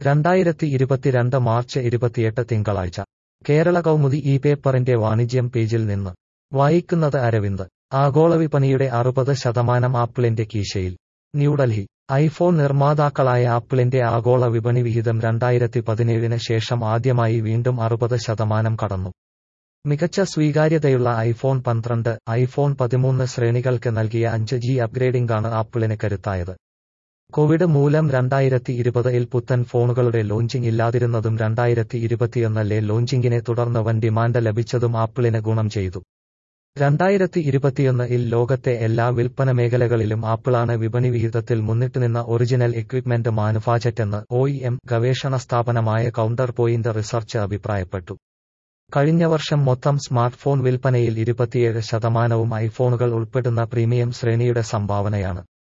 രണ്ടായിരത്തി ഇരുപത്തിരണ്ട് മാർച്ച് ഇരുപത്തിയെട്ട് തിങ്കളാഴ്ച കേരള കൗമുദി ഈ പേപ്പറിന്റെ വാണിജ്യം പേജിൽ നിന്ന് വായിക്കുന്നത് അരവിന്ദ് ആഗോളവിപണിയുടെ അറുപത് ശതമാനം ആപ്പിളിന്റെ കീശയിൽ ന്യൂഡൽഹി ഐഫോൺ നിർമ്മാതാക്കളായ ആപ്പിളിന്റെ ആഗോള വിപണി വിഹിതം രണ്ടായിരത്തി പതിനേഴിന് ശേഷം ആദ്യമായി വീണ്ടും അറുപത് ശതമാനം കടന്നു മികച്ച സ്വീകാര്യതയുള്ള ഐഫോൺ പന്ത്രണ്ട് ഐഫോൺ പതിമൂന്ന് ശ്രേണികൾക്ക് നൽകിയ അഞ്ച് ജി അപ്ഗ്രേഡിംഗാണ് ആപ്പിളിന് കരുത്തായത് കോവിഡ് മൂലം രണ്ടായിരത്തി ഇരുപതിൽ പുത്തൻ ഫോണുകളുടെ ലോഞ്ചിംഗ് ഇല്ലാതിരുന്നതും രണ്ടായിരത്തി ഇരുപത്തിയൊന്നിലെ ലോഞ്ചിംഗിനെ തുടർന്ന് വൻ ഡിമാൻഡ് ലഭിച്ചതും ആപ്പിളിന് ഗുണം ചെയ്തു രണ്ടായിരത്തി ഇരുപത്തിയൊന്നിൽ ലോകത്തെ എല്ലാ വിൽപ്പന മേഖലകളിലും ആപ്പിളാണ് വിപണി വിഹിതത്തിൽ മുന്നിട്ടുനിന്ന ഒറിജിനൽ എക്വിപ്മെന്റ് മാനുഫാക്ചറ്റെന്ന് ഒഇഎം ഗവേഷണ സ്ഥാപനമായ കൗണ്ടർ പോയിന്റ് റിസർച്ച് അഭിപ്രായപ്പെട്ടു കഴിഞ്ഞ വർഷം മൊത്തം സ്മാർട്ട് ഫോൺ വിൽപ്പനയിൽ ഇരുപത്തിയേഴ് ശതമാനവും ഐഫോണുകൾ ഉൾപ്പെടുന്ന പ്രീമിയം ശ്രേണിയുടെ സംഭാവനയാണ്